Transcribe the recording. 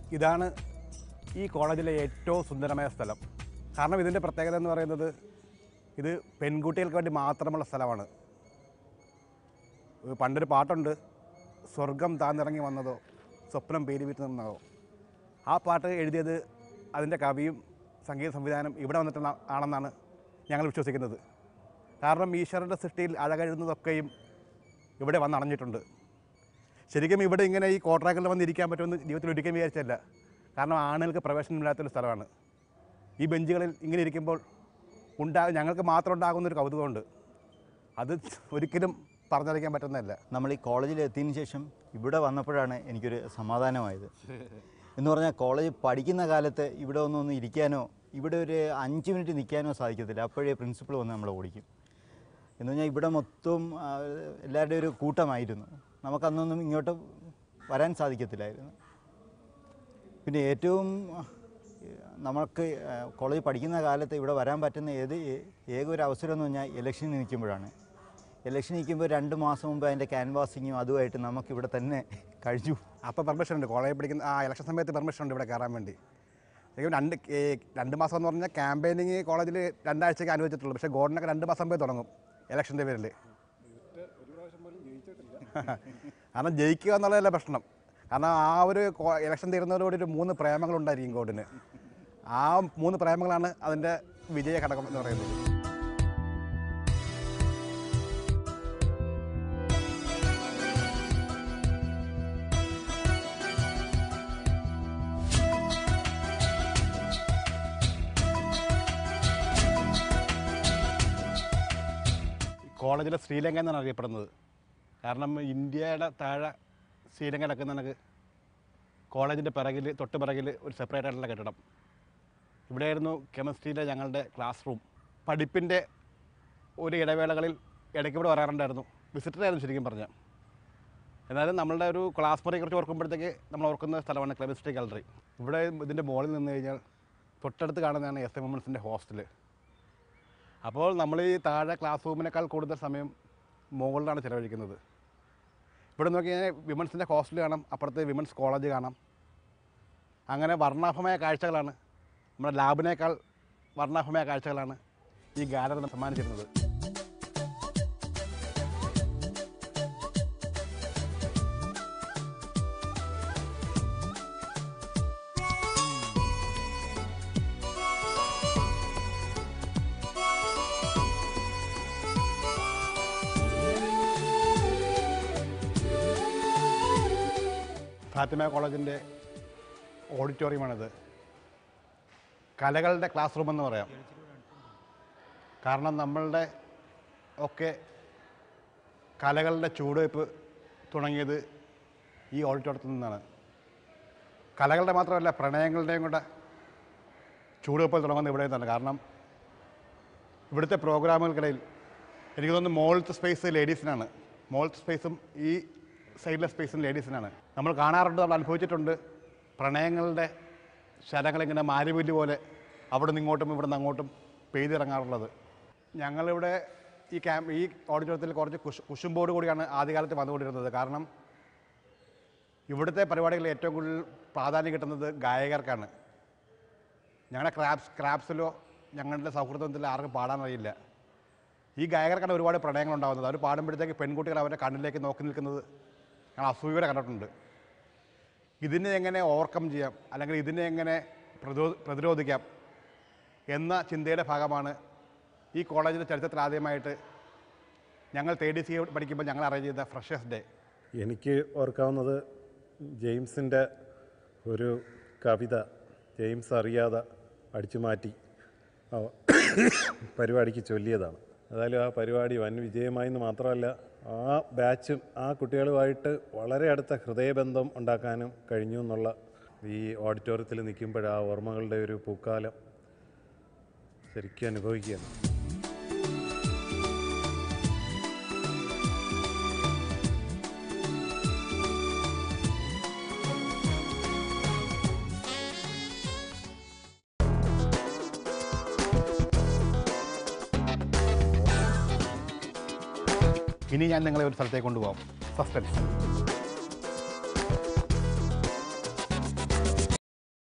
ഇതാണ് ഈ കോളേജിലെ ഏറ്റവും സുന്ദരമായ സ്ഥലം കാരണം ഇതിൻ്റെ പ്രത്യേകത എന്ന് പറയുന്നത് ഇത് പെൺകുട്ടികൾക്ക് വേണ്ടി മാത്രമുള്ള സ്ഥലമാണ് ഒരു പണ്ടൊരു പാട്ടുണ്ട് സ്വർഗം താന്നിറങ്ങി വന്നതോ സ്വപ്നം പേര് വീട്ടിൽ നിന്നതോ ആ പാട്ട് എഴുതിയത് അതിൻ്റെ കവിയും സംഗീത സംവിധാനം ഇവിടെ വന്നിട്ടുള്ള ആണെന്നാണ് ഞങ്ങൾ വിശ്വസിക്കുന്നത് കാരണം ഈശ്വരൻ്റെ സൃഷ്ടിയിൽ അഴകഴുന്നതൊക്കെയും ഇവിടെ വന്നണഞ്ഞിട്ടുണ്ട് ശരിക്കും ഇവിടെ ഇങ്ങനെ ഈ കോട്രാക്ടറിൽ വന്നിരിക്കാൻ പറ്റുമെന്ന് ജീവിതത്തിൽ ഒരിക്കലും വിചാരിച്ചല്ല കാരണം ആണുങ്ങൾക്ക് പ്രവേശനമില്ലാത്തൊരു സ്ഥലമാണ് ഈ ബെഞ്ചുകളിൽ ഇങ്ങനെ ഇരിക്കുമ്പോൾ ഉണ്ടാ ഞങ്ങൾക്ക് മാത്രം ഉണ്ടാകുന്നൊരു കൗതുകമുണ്ട് അത് ഒരിക്കലും പറഞ്ഞറിയിക്കാൻ പറ്റുന്നതല്ല നമ്മൾ ഈ കോളേജിൽ എത്തിയതിന് ശേഷം ഇവിടെ വന്നപ്പോഴാണ് എനിക്കൊരു സമാധാനമായത് എന്ന് പറഞ്ഞാൽ കോളേജ് പഠിക്കുന്ന കാലത്ത് ഇവിടെ ഒന്നും ഒന്ന് ഇരിക്കാനോ ഇവിടെ ഒരു അഞ്ച് മിനിറ്റ് നിൽക്കാനോ സാധിക്കത്തില്ല അപ്പോഴേ പ്രിൻസിപ്പൾ വന്ന് നമ്മളെ ഓടിക്കും എന്ന് പറഞ്ഞാൽ ഇവിടെ മൊത്തം ആ, എല്ലാവരുടെയും ഒരു കൂട്ടമായിരുന്നു നമുക്കന്നൊന്നും ഇങ്ങോട്ട് വരാൻ സാധിക്കത്തില്ലായിരുന്നു പിന്നെ ഏറ്റവും ആ, നമുക്ക് ആ, കോളേജ് പഠിക്കുന്ന കാലത്ത് ഇവിടെ വരാൻ പറ്റുന്ന ഏത് ഏ- ഏക ഒരു അവസരം എന്ന് പറഞ്ഞാൽ ഇലക്ഷൻ നിൽക്കുമ്പോഴാണ് ഇലക്ഷൻ നിൽക്കുമ്പോൾ രണ്ട് മാസം മുമ്പ് അതിൻ്റെ ക്യാൻവാസിങ്ങും അതുമായിട്ട് നമുക്കിവിടെ തന്നെ കഴിഞ്ഞു അപ്പോൾ പെർമിഷൻ ഉണ്ട് കോളേജിൽ പഠിക്കുന്ന ആ ഇലക്ഷൻ സമയത്ത് പെർമിഷൻ ഉണ്ട് ഇവിടെ കയറാൻ വേണ്ടി ശരിക്കും രണ്ട് ഏ, രണ്ട് മാസം എന്ന് പറഞ്ഞാൽ ക്യാമ്പയിനിങ് കോളേജിൽ രണ്ടാഴ്ചയ്ക്ക് അനുവദിച്ചിട്ടുള്ളൂ പക്ഷേ ഗോഡിനൊക്കെ രണ്ട് മാസം മുമ്പേ തുടങ്ങും ഇലക്ഷൻ്റെ പേരിൽ കാരണം ജയിക്കുക എന്നുള്ളതല്ല പ്രശ്നം കാരണം ആ ഒരു കോ- ഇലക്ഷൻ തീരുന്നതോടുകൂടി ഒരു മൂന്ന് പ്രേമങ്ങളുണ്ടായിരിക്കും ഗോഡിന് ആ മൂന്ന് പ്രേമങ്ങളാണ് അതിൻ്റെ വിജയ ഘടകം എന്ന് പറയുന്നത് കോളേജിലെ ശ്രീലങ്ക എന്നാണ് അറിയപ്പെടുന്നത് കാരണം ഇന്ത്യയുടെ താഴെ ശ്രീലങ്ക കിടക്കുന്ന കണക്ക് കോളേജിൻ്റെ പിറകിൽ തൊട്ട് പിറകിൽ ഒരു സെപ്പറേറ്റ് ആയിട്ടുള്ള കെട്ടിടം ഇവിടെയായിരുന്നു കെമിസ്ട്രിയിലെ ഞങ്ങളുടെ ക്ലാസ് റൂം പഠിപ്പിൻ്റെ ഒരു ഇടവേളകളിൽ ഇടയ്ക്ക് ഇവിടെ വരാറുണ്ടായിരുന്നു വിസിറ്ററായിരുന്നു ശരിക്കും പറഞ്ഞാൽ എന്നാലും നമ്മളുടെ ഒരു ക്ലാസ് മുറിയെ കുറിച്ച് ഓർക്കുമ്പോഴത്തേക്ക് നമ്മൾ ഓർക്കുന്ന സ്ഥലമാണ് കെമിസ്ട്രി ഗാലറി ഇവിടെ ഇതിൻ്റെ മുകളിൽ നിന്ന് കഴിഞ്ഞാൽ തൊട്ടടുത്ത് കാണുന്നതാണ് എസ് എം എംഎൻസിൻ്റെ ഹോസ്റ്റൽ അപ്പോൾ നമ്മൾ ഈ താഴെ ക്ലാസ് റൂമിനേക്കാൾ കൂടുതൽ സമയം മുകളിലാണ് ചിലവഴിക്കുന്നത് ഇവിടെ നോക്കി കഴിഞ്ഞാൽ വിമൻസിൻ്റെ ഹോസ്റ്റൽ കാണാം അപ്പുറത്ത് വിമൻസ് കോളേജ് കാണാം അങ്ങനെ വർണ്ണാഭമായ കാഴ്ചകളാണ് നമ്മുടെ ലാബിനേക്കാൾ വർണ്ണാഭമായ കാഴ്ചകളാണ് ഈ ഗാലറി സമ്മാനിച്ചിരുന്നത് ഫാത്തിമ കോളേജിൻ്റെ ഓഡിറ്റോറിയമാണിത് കലകളുടെ ക്ലാസ് റൂം എന്ന് പറയാം കാരണം നമ്മളുടെ ഒക്കെ കലകളുടെ ചുവടുവയ്പ്പ് തുടങ്ങിയത് ഈ ഓഡിറ്റോറിയത്തിൽ നിന്നാണ് കലകളുടെ മാത്രമല്ല പ്രണയങ്ങളുടെയും കൂടെ ചുവടുവയ്പ്പ് തുടങ്ങുന്നത് ഇവിടെ നിന്നാണ് കാരണം ഇവിടുത്തെ പ്രോഗ്രാമുകൾക്കിടയിൽ എനിക്ക് തോന്നുന്നു മോളത്തെ സ്പേസ് ലേഡീസിനാണ് മോളത്തെ സ്പേസും ഈ സൈഡിലെ സ്പേസും ലേഡീസിനാണ് നമ്മൾ കാണാറുണ്ട് നമ്മൾ അനുഭവിച്ചിട്ടുണ്ട് പ്രണയങ്ങളുടെ ശരങ്ങളിങ്ങനെ മാരിപുല്ല് പോലെ അവിടെ നിന്ന് ഇങ്ങോട്ടും ഇവിടെ നിന്ന് അങ്ങോട്ടും പെയ്തിറങ്ങാറുള്ളത് ഞങ്ങളിവിടെ ഈ ക്യാമ്പ് ഈ ഓഡിറ്റോറിയത്തിൽ കുറച്ച് കുഷ് കുശുമ്പോട് കൂടിയാണ് ആദ്യകാലത്ത് വന്നുകൊണ്ടിരുന്നത് കാരണം ഇവിടുത്തെ പരിപാടികളിൽ ഏറ്റവും കൂടുതൽ പ്രാധാന്യം കിട്ടുന്നത് ഗായകർക്കാണ് ഞങ്ങളുടെ ക്രാബ്സ് ക്രാബ്സിലോ ഞങ്ങളുടെ സൗഹൃദത്തിൽ ആർക്കും പാടാൻ അറിയില്ല ഈ ഗായകർക്കാണ് ഒരുപാട് പ്രണയങ്ങൾ ഉണ്ടാകുന്നത് അവർ പാടുമ്പോഴത്തേക്ക് പെൺകുട്ടികൾ അവരുടെ കണ്ണിലേക്ക് നോക്കി നിൽക്കുന്നത് ഞങ്ങൾ അസൂയോടെ കണ്ടിട്ടുണ്ട് ഇതിനെ എങ്ങനെ ഓവർകം ചെയ്യാം അല്ലെങ്കിൽ ഇതിനെ എങ്ങനെ പ്രതിരോ പ്രതിരോധിക്കാം എന്ന ചിന്തയുടെ ഭാഗമാണ് ഈ കോളേജിൻ്റെ ചരിത്രത്തിൽ ആദ്യമായിട്ട് ഞങ്ങൾ തേർഡ് സി പഠിക്കുമ്പോൾ ഞങ്ങൾ അറേഞ്ച് ചെയ്ത ഫ്രഷേഴ്സ് ഡേ എനിക്ക് ഓർക്കാവുന്നത് ജെയിംസിൻ്റെ ഒരു കവിത ജെയിംസ് അറിയാതെ അടിച്ചു മാറ്റി ആ പരിപാടിക്ക് ചൊല്ലിയതാണ് ഏതായാലും ആ പരിപാടി വൻ വിജയമായി എന്ന് മാത്രമല്ല ആ ബാച്ചും ആ കുട്ടികളുമായിട്ട് വളരെ അടുത്ത ഹൃദയബന്ധം ഉണ്ടാക്കാനും കഴിഞ്ഞു എന്നുള്ള ഈ ഓഡിറ്റോറിയത്തിൽ നിൽക്കുമ്പോൾ ആ ഓർമ്മകളുടെ ഒരു പൂക്കാലം ശരിക്കും അനുഭവിക്കുകയാണ് ഇനി ഞാൻ നിങ്ങളെ ഒരു സ്ഥലത്തേക്ക് കൊണ്ടുപോകാം സസ്പെൻസ്